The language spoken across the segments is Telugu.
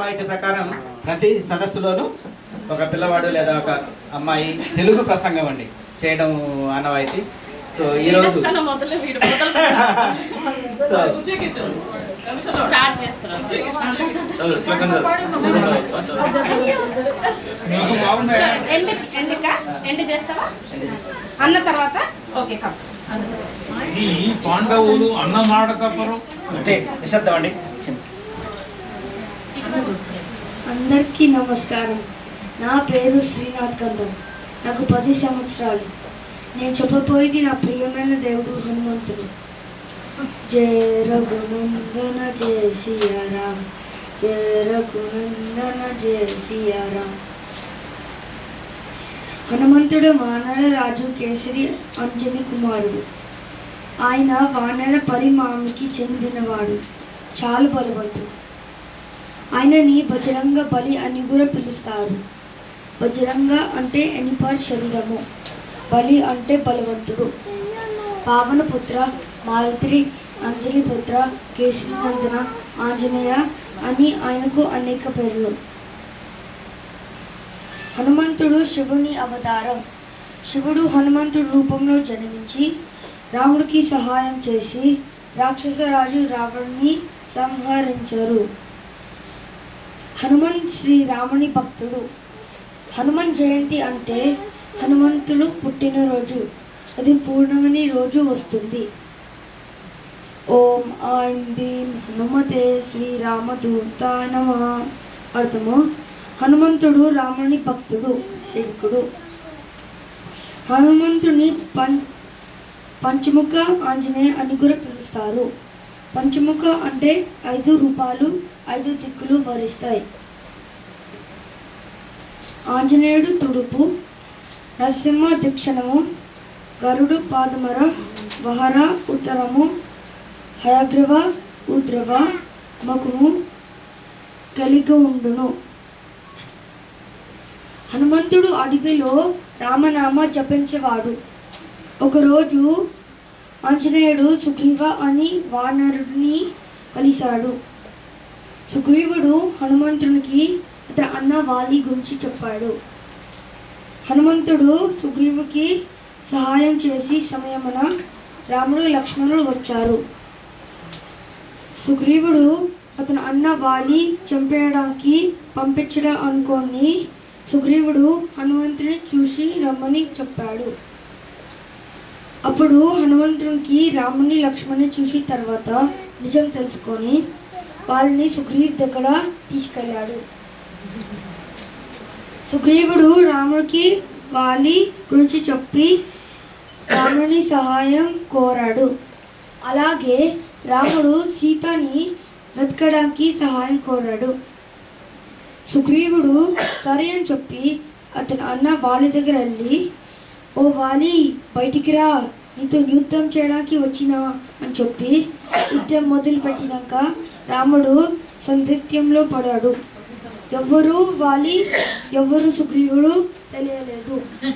ఆనవాయితీ ప్రకారం ప్రతి సదస్సులోనూ ఒక పిల్లవాడు లేదా ఒక అమ్మాయి తెలుగు ప్రసంగం అండి చేయడం ఆనవాయితీ సో ఈరోజు కన్నా మొదలు వీడు మొదలు సో స్టార్ట్ చేస్తున్నాం ఎండ్ ఎండ్క ఎండ్ చేస్తావా అన్న తర్వాత ఓకే కప్ ఈ పాండవులు అన్నమాడకపరు అంటే నిశ్శబ్దం అండి అందరికీ నమస్కారం నా పేరు శ్రీనాథ్ కందం నాకు పది సంవత్సరాలు నేను చెప్పబోయేది నా ప్రియమైన దేవుడు హనుమంతుడు జయ రఘునందన జయ సియారాం జయ రఘునందన జయ సియారాం హనుమంతుడు వానర రాజు కేసరి అంజని కుమారుడు ఆయన వానర పరిమామికి చెందినవాడు చాలా బలవంతుడు ఆయనని బజరంగ బలి అని కూడా పిలుస్తారు బజరంగ అంటే ఎనిపర్ శరీరము బలి అంటే బలవంతుడు పావనపుత్ర మారుతి అంజలి పుత్ర కేసరినందన ఆంజనేయ అని ఆయనకు అనేక పేర్లు హనుమంతుడు శివుని అవతారం శివుడు హనుమంతుడు రూపంలో జన్మించి రాముడికి సహాయం చేసి రాక్షసరాజు రావణుని సంహరించారు హనుమన్ శ్రీరాముని భక్తుడు హనుమన్ జయంతి అంటే హనుమంతుడు పుట్టినరోజు అది పూర్ణమిని రోజు వస్తుంది ఓం ఐం భీం హనుమతే శ్రీరామదూత నమ అర్థము హనుమంతుడు రాముని భక్తుడు సేవకుడు హనుమంతుని పం పంచముఖ ఆంజనేయ అని కూడా పిలుస్తారు పంచముఖ అంటే ఐదు రూపాలు ఐదు దిక్కులు వరిస్తాయి ఆంజనేయుడు తుడుపు నరసింహ దీక్షణము గరుడు పాదమర వహర ఉత్తరము హయగ్రీవ ఉద్రవ మకుము కలిగి ఉండును హనుమంతుడు అడవిలో రామనామ జపించేవాడు ఒకరోజు ఆంజనేయుడు సుగ్రీవ అని వానరుడిని కలిశాడు సుగ్రీవుడు హనుమంతునికి అతని అన్న వాలి గురించి చెప్పాడు హనుమంతుడు సుగ్రీవుడికి సహాయం చేసి సమయమున రాముడు లక్ష్మణుడు వచ్చారు సుగ్రీవుడు అతని అన్న వాలి చంపేయడానికి పంపించడం అనుకోని సుగ్రీవుడు హనుమంతుని చూసి రమ్మని చెప్పాడు అప్పుడు హనుమంతునికి రాముని లక్ష్మణ్ని చూసి తర్వాత నిజం తెలుసుకొని వాళ్ళని సుగ్రీవ్ దగ్గర తీసుకెళ్ళాడు సుగ్రీవుడు రాముడికి వాలి గురించి చెప్పి రాముని సహాయం కోరాడు అలాగే రాముడు సీతని వెతకడానికి సహాయం కోరాడు సుగ్రీవుడు సరే అని చెప్పి అతని అన్న వాలి దగ్గర వెళ్ళి ఓ వాలి బయటికి రా నీతో యుద్ధం చేయడానికి వచ్చినా అని చెప్పి యుద్ధం మొదలు పెట్టినాక రాముడు సందిగ్ధంలో పడాడు ఎవ్వరు వాలి ఎవ్వరు సుగ్రీవుడు తెలియలేదు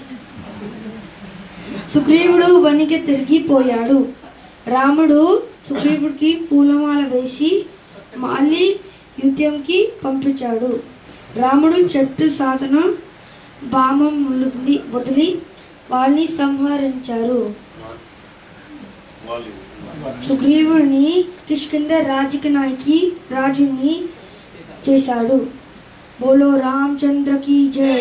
సుగ్రీవుడు వనికి తిరిగిపోయాడు రాముడు సుగ్రీవుడికి పూలమాల వేసి మళ్ళీ యుద్ధంకి పంపించాడు రాముడు చెట్టు సాధన బామం వదిలి వదిలి వాళ్ళని సంహరించారు సుగ్రీవుడిని కిష్కింద రాజకీయ నాయకి రాజుని చేశాడు బోలో రామచంద్రకి జై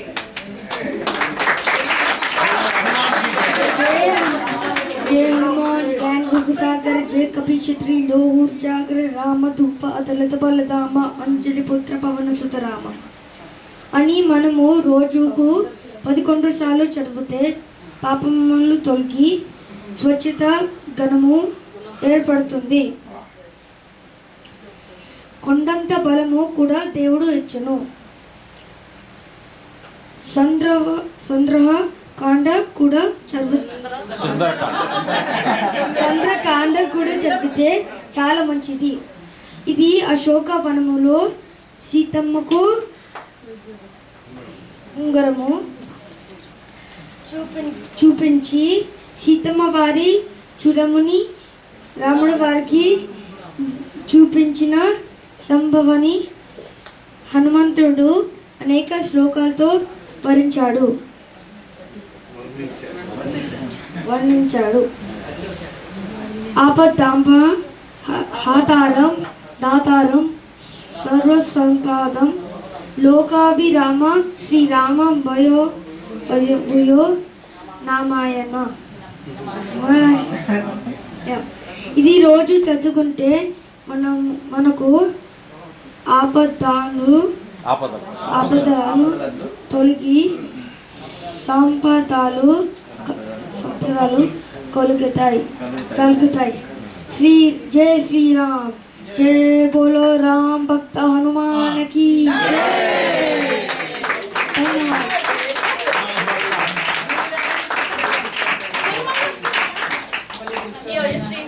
జై హనుమాన్ జ్ఞాన గురు సాగర్ జయ కపి క్షత్రి లోహూర్ జాగర రామ ధూప అదలత బలదామ అంజలి పుత్ర పవన సుతరామ అని మనము రోజుకు పదకొండు సార్లు చదివితే పాపములు తొలగి స్వచ్ఛత ఘనము ఏర్పడుతుంది కొండంత బలము కూడా దేవుడు ఇచ్చును సంద్రవ సంద్రహ కాండ కూడా చదువు సంద్రకాండ కూడా చదివితే చాలా మంచిది ఇది అశోక వనములో సీతమ్మకు ఉంగరము చూపి చూపించి సీతమ్మ వారి చూడముని రాముడు వారికి చూపించిన సంభవని హనుమంతుడు అనేక శ్లోకాలతో వరించాడు వర్ణించాడు ఆపద్దాంప హ- హాతారం దాతారం సర్వసంపాదం లోకాభిరామ శ్రీరామ భయో భయో భయో నామాయణ యా. ఇది రోజు చదువుకుంటే మనం మనకు ఆపదాలు ఆపదలు తొలగి సంపదాలు సంపదాలు కలుగుతాయి కలుగుతాయి శ్రీ జై శ్రీరామ్ జై బోలో రామ్ భక్త హనుమాన్ కి జై ధన్యవాదాలు ఇయ్యో, శ్రీ-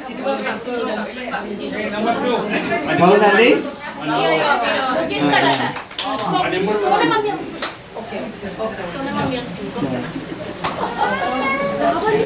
నెంబర్ టూ బాగుందండి ఇయ్యో, ఇయ్యో, ఇయ్యో. ముగిస్తాడట. సోద పంపిస్తుంది.